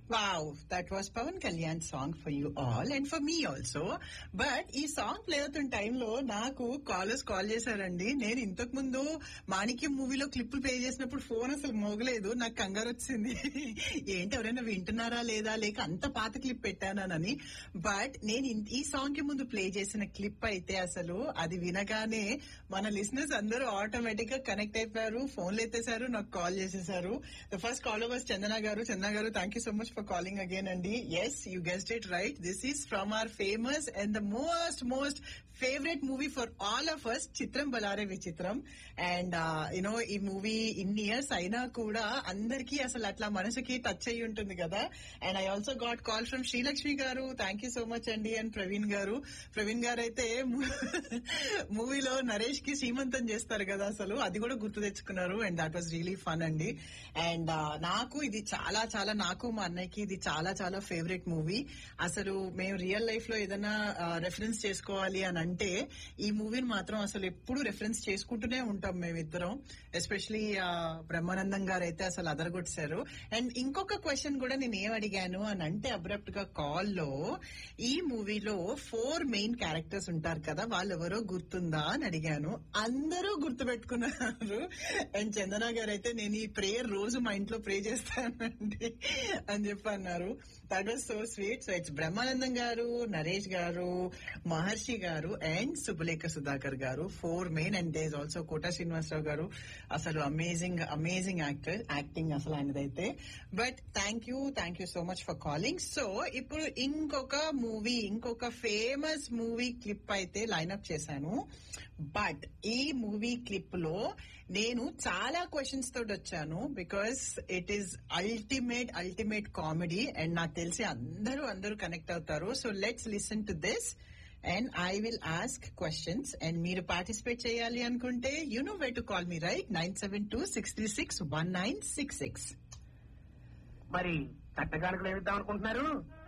wow that was Pawan Kalyan song for you all and for me also but ఈ song play అవుతున్న టైంలో నాకు callers call చేశారండి నేను ఇంతకు ముందు మాణిక్యం మూవీలో క్లిప్పులు ప్లే చేసినప్పుడు ఫోన్ అసలు మోగలేదు నాకు కంగారు వచ్చింది ఏంటి ఎవరైనా వింటున్నారా లేదా లేక అంత పాత క్లిప్ పెట్టానని బట్ నేను ఇన్- ఈ సాంగ్ కి ముందు ప్లే చేసిన క్లిప్ అయితే అసలు అది వినగానే మన లిసినర్స్ అందరూ ఆటోమేటిక్ గా కనెక్ట్ అయిపోయారు ఫోన్లు ఎత్తేసారు నాకు కాల్ చేసేసారు the first call was Chandana garu Chandana garu thank you so much for calling again అండి as you guessed it right this is from our famous and the most most favourite movie for all of us Chitram Bhalare Vichitram and you know ఈ movie ఇన్ని years అయినా కూడా అందరికీ అసలు అట్లా మనసుకి touch అయ్యి ఉంటుంది కదా and I also got call from Srilakshmi garu thank you so much అండి అండ్ ప్రవీణ్ గారు ప్రవీణ్ గారు అయితే మూవీలో నరేష్ కి సీమంతం చేస్తారు కదా అసలు అది కూడా గుర్తు తెచ్చుకున్నారు and that was really fun అండి అండ్ నాకు ఇది చాలా చాలా నాకు మా అన్నయ్యకి ఇది చాలా చాలా ఫేవరెట్ మూవీ అసలు మేము రియల్ లైఫ్ లో ఏదైనా రెఫరెన్స్ చేసుకోవాలి అని అంటే ఈ మూవీని మాత్రం అసలు ఎప్పుడు రెఫరెన్స్ చేసుకుంటూనే ఉంటాం మేమిద్దరం ఎస్పెషలీ బ్రహ్మానందం గారు అయితే అసలు అదరగొట్టారు అండ్ ఇంకొక క్వశ్చన్ కూడా నేను ఏం అడిగాను అని అంటే అబ్రప్ట్ గా కాల్ లో ఈ మూవీలో ఫోర్ మెయిన్ క్యారెక్టర్స్ ఉంటారు కదా వాళ్ళు ఎవరో గుర్తుందా అని అడిగాను అందరూ గుర్తు పెట్టుకున్నారు అండ్ చందన గారు అయితే నేను ఈ ప్రేయర్ రోజు మా ఇంట్లో ప్రే చేస్తానండి అని చెప్పి అన్నారు that was so sweet so it's Brahmanandam garu Naresh garu Maharshi garu and Subbalekha Sudhakar garu four main and these also Kota Srinivasarao garu అసలు అమేజింగ్ అమేజింగ్ యాక్టర్ యాక్టింగ్ అసలు ఆయనదైతే but thank you thank you so much for calling so ఇప్పుడు ఇంకొక మూవీ ఇంకొక ఫేమస్ మూవీ క్లిప్ అయితే లైన్అప్ చేశాను but ఈ movie clip లో నేను చాలా క్వశ్చన్స్ తోటి వచ్చాను because it is ultimate ultimate comedy and నాకు తెలిసి అందరూ అందరూ కనెక్ట్ అవుతారు so let's listen to this and I will ask questions and మీరు పార్టిసిపేట్ చేయాలి అనుకుంటే you know way to call me right nine seven two six three six one nine six six మరి కట్టగానుకలు ఏమిద్దాం అనుకుంటున్నారు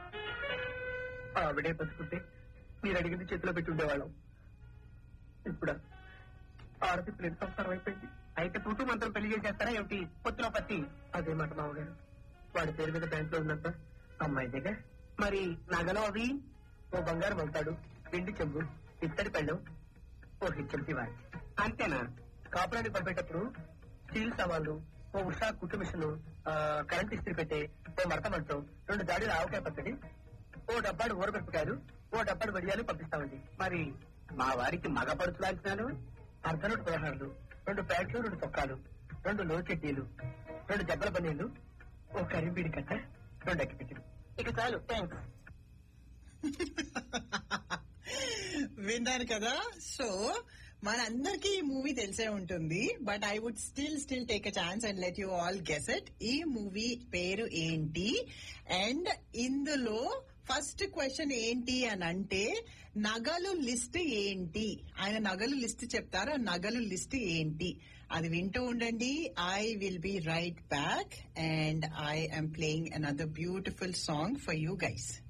ఆవిడే బతుకుంటే మీరు అడిగింది చేతిలో పెట్టి ఉండేవాళ్ళం ఇప్పుడు ఆడది ప్లేట్ సంసారం అయిపోయింది అయితే తూతూ మంత్రం పెళ్లి చేసేస్తారా ఏమిటి పొత్తులో పత్తి అదే మాట మామగారు వాడి పేరు మీద బ్యాంక్ లో ఉందంట అమ్మాయిదేగా మరి నగలు అవి ఓ బంగారం అవుతాడు పిండి చెంబు ఇత్తడి పెళ్ళం ఓ హెచ్ఎంసి వాడి అంతేనా కాపురాన్ని పడిపెట్టేటప్పుడు స్టీల్ సవాళ్ళు ఓ ఉషా కుట్టు మిషన్ కరెంట్ ఇస్త్రీ పెట్టే ఓ మడత మంచం రెండు దాడిలు ఆవకాయ పచ్చడి ఓ డబ్బాడు ఊరగొట్టుకారు ఓ డబ్బాడు వడియాలు పంపిస్తామండి మరి మా వారికి మగ పడుచు లాంఛనాలు అర్ధనోటు పదహారులు రెండు ప్యాంట్లు రెండు చొక్కాలు రెండు లో చెడ్డీలు రెండు జబ్బల బనీలు ఓ కరింబీడి కట్ట రెండు అక్కిపెట్టెలు ఇక చాలు థ్యాంక్స్ విన్నారు కదా సో మనందరికీ ఈ మూవీ తెలిసే ఉంటుంది but I would still still take a chance and let you all guess it ఈ మూవీ పేరు ఏంటి అండ్ ఇందులో ఫస్ట్ క్వశ్చన్ ఏంటి అని అంటే నగలు లిస్ట్ ఏంటి ఆయన నగలు లిస్ట్ చెప్తారు ఆ నగలు లిస్ట్ ఏంటి అది వింటూ ఉండండి I will be right back and I am playing another beautiful song for you guys